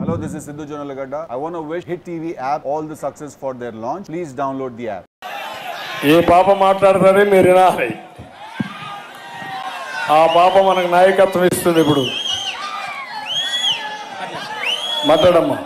Hello, this is Sidhu Jonalagada. I want to wish Hit TV app all the success for their launch. Please download the app. ఏ పాప మాట్లాడతారే మీరు వినాలి ఆ పాప మనకు నాయకత్వం ఇస్తుంది ఇప్పుడు మాట్లాడమ్మా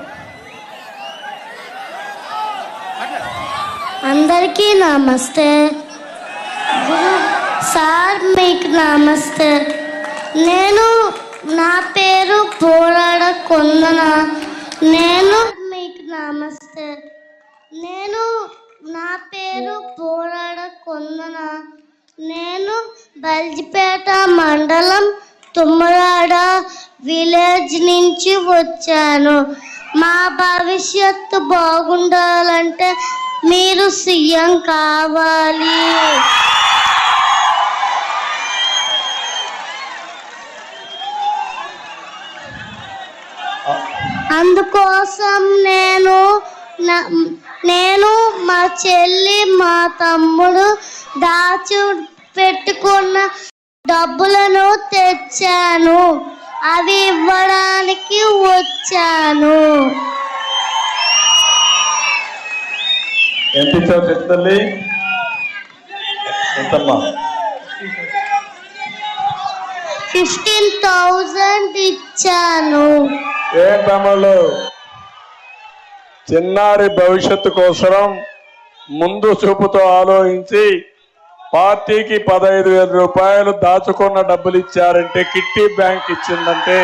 అందరికీ నమస్తే గురు సార్ మీకు నమస్తే నేను నా పేరు పోరాడ కొందన నేను మీకు నమస్తే నేను నా పేరు పోరాడ కొందన నేను బల్జిపేట మండలం తుమ్మరాడ విలేజ్ నుంచి వచ్చాను మా భవిష్యత్తు బాగుండాలంటే మీరు సీఎం కావాలి అందుకోసం నేను నా- నేను మా చెల్లి మా తమ్ముడు దాచి పెట్టుకున్న డబ్బులను తెచ్చాను అవి ఇవ్వడానికి వచ్చాను ఎంత ఇచ్చావు చెప్పు తల్లి ఎంతమ్మా ఫిఫ్టీన్ థౌజండ్ ఇచ్చాను ఏం తమ్ముళ్ళు చిన్నారి భవిష్యత్తు కోసం ముందు చూపుతో ఆలోచించి పార్టీకి పదహైదు వేల రూపాయలు దాచుకున్న డబ్బులు ఇచ్చారంటే కిట్టి బ్యాంక్ ఇచ్చిందంటే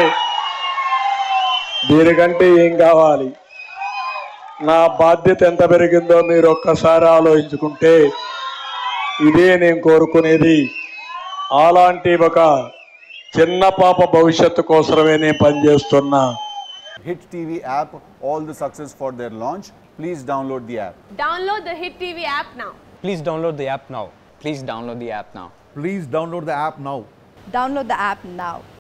దీనికంటే ఏం కావాలి నా బాధ్యత ఎంత పెరిగిందో మీరు ఒక్కసారి ఆలోచించుకుంటే ఇదే నేను కోరుకునేది అలాంటి ఒక చిన్న పాప భవిష్యత్తు కోసమే నేను పనిచేస్తున్నా Hit TV app all the success for their launch. Please download the app. Download the Hit TV app now. Please download the app now. Please download the app now. Please download the app now. Download the app now.